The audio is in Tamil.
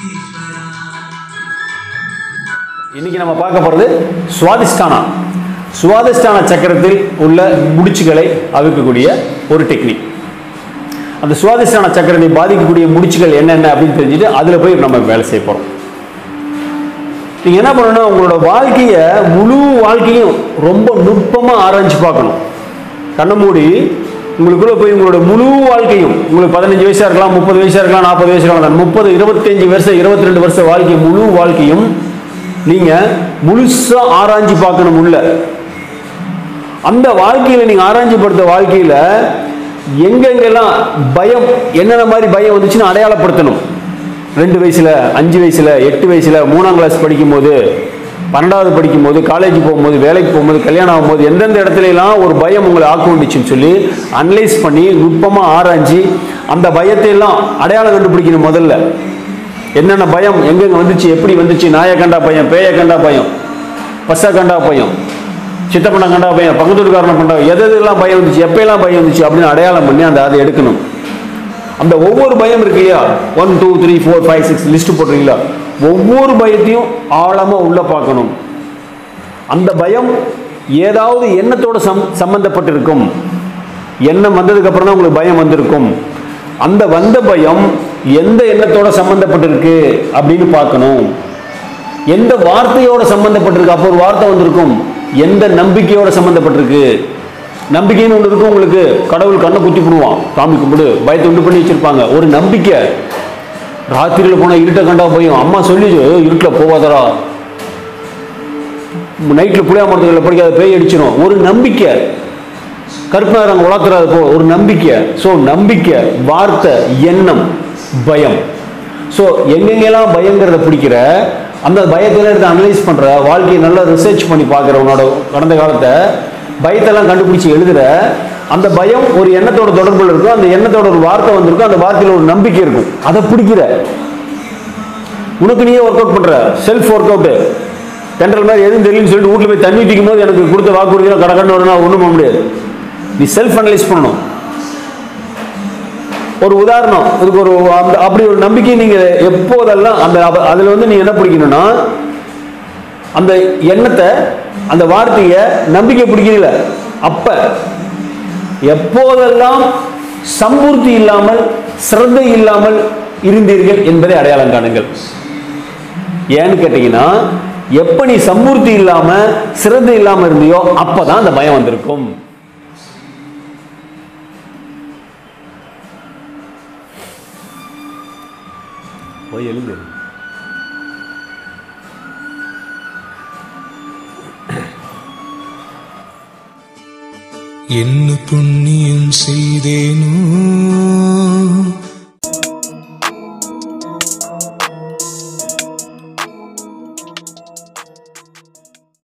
இன்னைக்கு நம்ம பார்க்க போகிறது சுவாதிஷ்டானா சுவாதிஷ்டான சக்கரத்தில் உள்ள முடிச்சுகளை அவிக்கக்கூடிய ஒரு டெக்னிக் அந்த சுவாதிஷ்டான சக்கரத்தை பாதிக்கக்கூடிய முடிச்சுகள் என்னென்ன அப்படின்னு தெரிஞ்சுட்டு அதில் போய் நம்ம வேலை செய்ய போகிறோம் நீங்கள் என்ன பண்ணணும் உங்களோட வாழ்க்கையை முழு வாழ்க்கையும் ரொம்ப நுட்பமாக ஆராய்ச்சி பார்க்கணும் கண்ணை மூடி உங்களுக்குள்ள போய் உங்களோட முழு வாழ்க்கையும் உங்களுக்கு பதினஞ்சு வயசா இருக்கலாம் முப்பது வயசா இருக்கலாம் நாற்பது வயசா இருக்கலாம் முப்பது இருபத்தஞ்சு வருஷம் இருபத்தி ரெண்டு வருஷம் வாழ்க்கை முழு வாழ்க்கையும் நீங்க முழுசா ஆராய்ச்சி பார்க்கணும் உள்ள அந்த வாழ்க்கையில நீங்க ஆராய்ச்சி படுத்த வாழ்க்கையில எங்கெங்கெல்லாம் பயம் என்னென்ன மாதிரி பயம் வந்துச்சுன்னு அடையாளப்படுத்தணும் ரெண்டு வயசுல அஞ்சு வயசுல எட்டு வயசுல மூணாம் கிளாஸ் படிக்கும்போது பன்னெண்டாவது படிக்கும்போது காலேஜ் போகும்போது வேலைக்கு போகும்போது கல்யாணம் ஆகும்போது எந்தெந்த இடத்துல எல்லாம் ஒரு பயம் உங்களை ஆக்குண்டுச்சுன்னு சொல்லி அனலைஸ் பண்ணி நுட்பமாக ஆராய்ச்சி அந்த பயத்தை எல்லாம் அடையாளம் கண்டுபிடிக்கணும் முதல்ல என்னென்ன பயம் எங்கெங்க வந்துச்சு எப்படி வந்துச்சு நாயை கண்டா பயம் பேயை கண்டா பயம் பஸ்ஸை கண்டா பயம் சித்தப்பண்ண கண்டா பயம் பக்கத்து வீட்டுக்காரனை கண்டா எது எதெல்லாம் பயம் வந்துச்சு எப்பயெல்லாம் பயம் வந்துச்சு அப்படின்னு அடையாளம் பண்ணி அந்த அதை எடுக்கணும் அந்த ஒவ்வொரு பயம் இருக்கு இல்லையா one two three four five six list போடுறீங்களா ஒவ்வொரு பயத்தையும் ஆழமா உள்ள பார்க்கணும் அந்த பயம் ஏதாவது எண்ணத்தோட சம் சம்பந்தப்பட்டிருக்கும் எண்ணம் வந்ததுக்கு அப்புறம் தான் உங்களுக்கு பயம் வந்திருக்கும் அந்த வந்த பயம் எந்த எண்ணத்தோட சம்பந்தப்பட்டிருக்கு அப்படின்னு பார்க்கணும் எந்த வார்த்தையோட சம்பந்தப்பட்டிருக்கு அப்போ ஒரு வார்த்தை வந்திருக்கும் எந்த நம்பிக்கையோட சம்பந்தப்பட்டிருக்கு நம்பிக்கைன்னு ஒன்று இருக்கும் உங்களுக்கு கடவுள் கண்ணை குத்தி போடுவான் சாமி கும்பிடு பயத்தை உண்டு பண்ணி வச்சிருப்பாங்க ஒரு நம்பிக்கை ராத்திரியில் போனால் இருட்டை கண்டா பயம் அம்மா சொல்லி இருட்டில் போவாதரா நைட்டில் புளியா மரத்துகளில் படிக்காத பேய் அடிச்சிடும் ஒரு நம்பிக்கை கருப்பு நாங்கள் வளர்த்துறாது போ ஒரு நம்பிக்கை ஸோ நம்பிக்கை வார்த்தை எண்ணம் பயம் ஸோ எங்கெங்கெல்லாம் பயங்கிறத பிடிக்கிற அந்த பயத்தில் எடுத்து அனலைஸ் பண்ணுற வாழ்க்கையை நல்லா ரிசர்ச் பண்ணி பார்க்குற உன்னோட கடந்த காலத்தை பயத்தெல்லாம் கண்டுபிடிச்சி எழுதுற அந்த பயம் ஒரு எண்ணத்தோட தொடர்பில் இருக்கும் அந்த எண்ணத்தோட ஒரு வார்த்தை வந்திருக்கும் அந்த வார்த்தையில் ஒரு நம்பிக்கை இருக்கும் அதை பிடிக்கிற உனக்கு நீயே ஒர்க் அவுட் பண்ற செல்ஃப் ஒர்க் அவுட் தென்றல் மாதிரி எதுவும் தெரியலன்னு சொல்லிட்டு வீட்டில் போய் தண்ணி ஊற்றிக்கும் போது எனக்கு கொடுத்த வாக்குறுதியோ கடக்கன்னு வரணும் ஒன்றும் பண்ண முடியாது நீ செல்ஃப் அனலைஸ் பண்ணணும் ஒரு உதாரணம் இதுக்கு ஒரு அந்த அப்படி ஒரு நம்பிக்கை நீங்க எப்போதெல்லாம் அந்த அவ- அதுல வந்து நீங்க என்ன பிடிக்கணும்னா அந்த எண்ணத்தை அந்த வார்த்தையை நம்பிக்கை பிடிக்கிறீங்கள அப்ப எப்போதெல்லாம் சம்பூர்த்தி இல்லாமல் சிரத்தை இல்லாமல் இருந்தீர்கள் என்பதை அடையாளம் காணுங்கள் ஏன்னு கேட்டீங்கன்னா எப்ப நீ சம்பூர்த்தி இல்லாம சிரத்தை இல்லாம இருந்தியோ அப்பதான் அந்த பயம் வந்திருக்கும் போய் எழுந்து என்ன புண்ணியம் செய்தேனோ